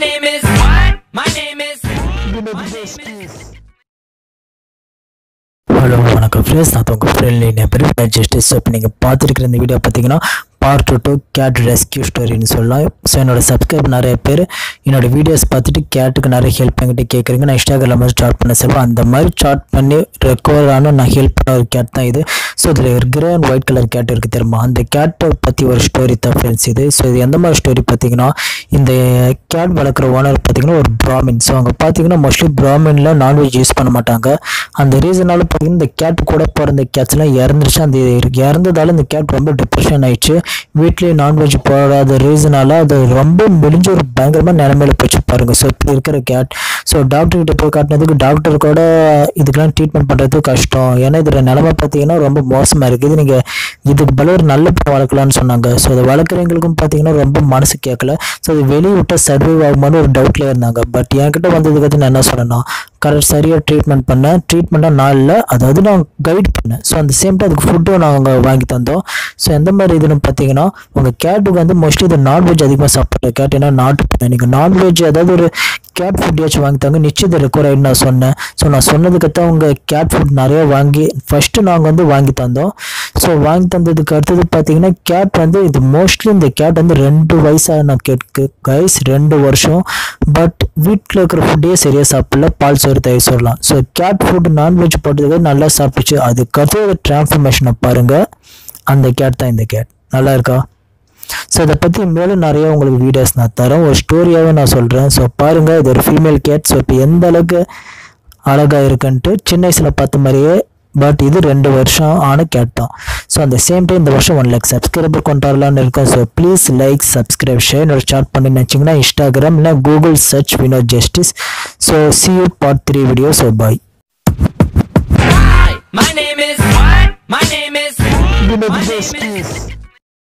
name is what? My name is. My name is. Hello வணக்கம் friends நான் உங்கள் friendly neighbour justice இப்போ நீங்கள் பார்த்துருக்கிற இந்த வீடியோ பார்த்தீங்கன்னா பார்ட் டூ கேட் ரெஸ்கியூ ஸ்டோரின்னு சொல்லலாம் ஸோ என்னோட சப்ஸ்கிரைப் நிறைய பேர் என்னோட வீடியோஸ் பார்த்துட்டு கேட்டுக்கு நிறைய ஹெல்ப் என்கிட்ட கேட்குறீங்க நான் இன்ஸ்டாகிராமில் மாதிரி ஸ்டார்ட் பண்ண சொல்லுவேன் அந்த மாதிரி ஸ்டார்ட் பண்ணி ரெக்கவர் ஆன நான் ஹெல்ப் பண்ண ஒரு கேட் தான் இது ஸோ இதில் ஒரு grey and white colour cat இருக்குது தெரியுமா அந்த கேட்டை பற்றி ஒரு ஸ்டோரி தான் ஃப்ரெண்ட்ஸ் இது ஸோ இது எந்த மாதிரி ஸ்டோரி பார்த்தீங்கன்னா இந்த கேட் வளர்க்குற ஓனர் பார்த்தீங்கன்னா ஒரு பிராமின் ஸோ அவங்க பார்த்தீங்கன்னா மோஸ்ட்லி பிராமினில் நான்வெஜ் யூஸ் பண்ண மாட்டாங்க அந்த ரீசனால பார்த்தீங்கன்னா இந்த கேட் கூட பிறந்த கேட்ஸ்லாம் இறந்துருச்சு அந்த இறந்ததால இந்த கேட் ரொம்ப டிப்ரெஷன் ஆயிடுச்சு வீட்லேயே நான்வெஜ் போடாத ரீசனால அது ரொம்ப மெலிஞ்சு ஒரு பயங்கரமாக நிலமையில போச்சு பாருங்க ஸோ இப்படி இருக்கிற கேட் ஸோ டாக்டர் கிட்ட போய் காட்டினதுக்கு டாக்டர் கூட இதுக்கெல்லாம் ட்ரீட்மெண்ட் பண்ணுறது கஷ்டம் ஏன்னா இதில் நிலமை பார்த்தீங்கன்னா ரொம்ப மோசமாக இருக்குது நீங்கள் இதுக்கு பல ஒரு நல்ல படம் வளர்க்கலாம்னு சொன்னாங்க ஸோ அதை வளர்க்குறவங்களுக்கும் பார்த்தீங்கன்னா ரொம்ப மனசு கேட்கல ஸோ அது வெளியே விட்டால் சர்வைவ் ஆகுமான்னு ஒரு டவுட்லேயே இருந்தாங்க பட் என்கிட்ட வந்ததுக்கு நான் என்ன சொன்னேன்னா கரெக்ட் சரியாக ட்ரீட்மெண்ட் பண்ணேன் ட்ரீட்மெண்ட்டாக நான் இல்லை அதாவது நான் கைட் பண்ணேன் ஸோ அந்த சேம் டைம் அதுக்கு ஃபுட்டும் நாங்கள் வாங்கி தந்தோம் ஸோ எந்த மாதிரி இதுன்னு பார்த்தீங்கன்னா உங்கள் கேட்டுக்கு வந்து மோஸ்ட்லி இது நான்வெஜ் அதிகமாக சாப்பிட்ற கேட் ஏன்னா நாட்டு பண்ண நீங்கள் நான்வெஜ் அதாவது ஒரு கேட் ஃபுட்டையாச்சும் வாங்கி தாங்க நிச்சயம் இது ரெக்கவர் ஆகிட்டு நான் சொன்னேன் ஸோ நான் சொன்னதுக்கு தான் அவங்க கேட் ஃபுட் நிறைய வாங்கி ஃபஸ்ட்டு நாங்கள் வந்து வாங்கி தந்தோம் ஸோ வாங்கி தந்ததுக்கு அடுத்தது பார்த்தீங்கன்னா கேட் வந்து இது மோஸ்ட்லி இந்த கேட் வந்து ரெண்டு வயசாக நான் கேட்கு கைஸ் ரெண்டு வருஷம் பட் வீட்டில் இருக்கிற ஃபுட்டே சரியாக சாப்பிடல பால் சோறு தயிர் சொல்லலாம் ஸோ கேட் ஃபுட் நான்வெஜ் போட்டதுக்கு நல்லா சாப்பிட்டுச்சு அதுக்கு அடுத்தது டிரான்ஸ்ஃபர்மேஷனை பாருங்கள் அந்த கேட் தான் இந்த கேட் நல்லா இருக்கா ஸோ இதை பற்றி மேலும் நிறைய உங்களுக்கு வீடியோஸ் நான் தரேன் ஒரு ஸ்டோரியாகவே நான் சொல்கிறேன் ஸோ பாருங்கள் இது ஒரு ஃபீமேல் கேட் ஸோ இப்போ எந்த அளவுக்கு அழகாக இருக்குன்ட்டு சின்ன வயசில் பார்த்த மாதிரியே பட் இது ரெண்டு வருஷம் ஆன கேட் தான் ஸோ அந்த சேம் டைம் இந்த வருஷம் ஒன் லேக் சப்ஸ்கிரைபர் கொண்டு வரலான்னு இருக்கோம் so please like subscribe share என்னோட ஸ்டார்ட் பண்ணி நினச்சிங்கன்னா இன்ஸ்டாகிராம் இல்லை Google search Vinoth justice so see you part three video so bye Hi. My name is what? My name is. My name is.